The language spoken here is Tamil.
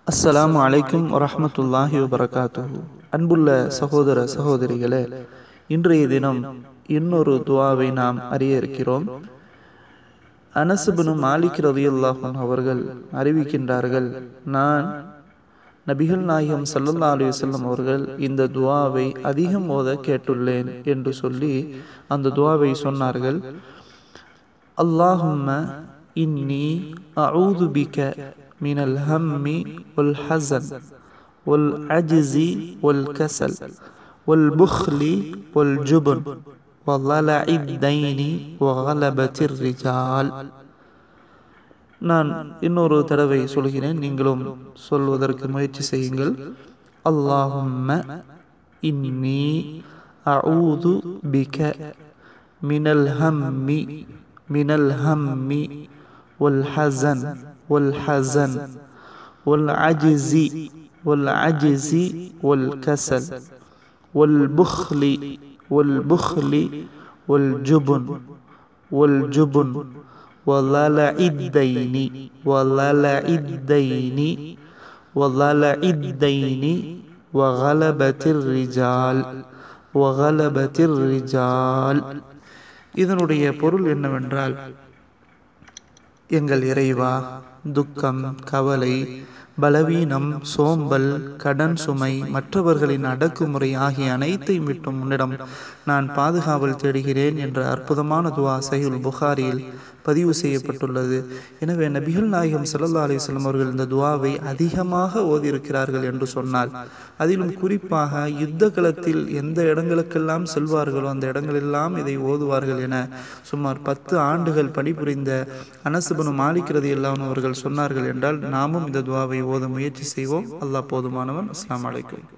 அஸ்ஸலாமு அலைக்கும் வரஹ்மத்துல்லாஹி வபரகாத்துஹு அன்புள்ள சகோதர சகோதரிகளே இன்றைய தினம் இன்னொரு துவாவை நாம் அறிய இருக்கிறோம் அனசுபனு மாலிக் ரதியுல்லாஹன் அவர்கள் அறிவிக்கின்றார்கள் நான் நபிகள் நாயகம் சல்லல்லா அலி வல்லம் அவர்கள் இந்த துவாவை அதிகம் ஓத கேட்டுள்ளேன் என்று சொல்லி அந்த துவாவை சொன்னார்கள் அல்லாஹும்ம இன்னி அஊது பிக من الهم والحزن والعجز والكسل والبخل والجبن وضلع الدين وغلبة الرجال நான் இன்னொரு தடவை சொல்கிறேன் நீங்களும் சொல்வதற்கு முயற்சி செய்யுங்கள் அல்லாஹும்ம இன்னி அஊது பிக மினல் ஹம்மி மினல் ஹம்மி والحزن والحزن والعجز والعجز والكسل والبخل والبخل والجبن والجبن وضلع الدين وضلع الدين وضلع الدين وغلبة الرجال وغلبة الرجال இதனுடைய பொருள் என்னவென்றால் எங்கள் இறைவா துக்கம் கவலை பலவீனம் சோம்பல் கடன் சுமை மற்றவர்களின் அடக்குமுறை ஆகிய அனைத்தையும் விட்டும் உன்னிடம் நான் பாதுகாவல் தேடுகிறேன் என்ற அற்புதமான துவா சஹில் புகாரியில் பதிவு செய்யப்பட்டுள்ளது எனவே நபிகள் நாயகம் சல்லா அலிஸ்லாம் அவர்கள் இந்த துவாவை அதிகமாக ஓதியிருக்கிறார்கள் என்று சொன்னால் அதிலும் குறிப்பாக யுத்த களத்தில் எந்த இடங்களுக்கெல்லாம் செல்வார்களோ அந்த இடங்களெல்லாம் இதை ஓதுவார்கள் என சுமார் பத்து ஆண்டுகள் பணிபுரிந்த அனசுபனு மாலிக்கிறது எல்லாம் அவர்கள் சொன்னார்கள் என்றால் நாமும் இந்த துவாவை ஓத முயற்சி செய்வோம் அல்லாஹ் போதுமானவன் அஸ்லாம் வலைக்கும்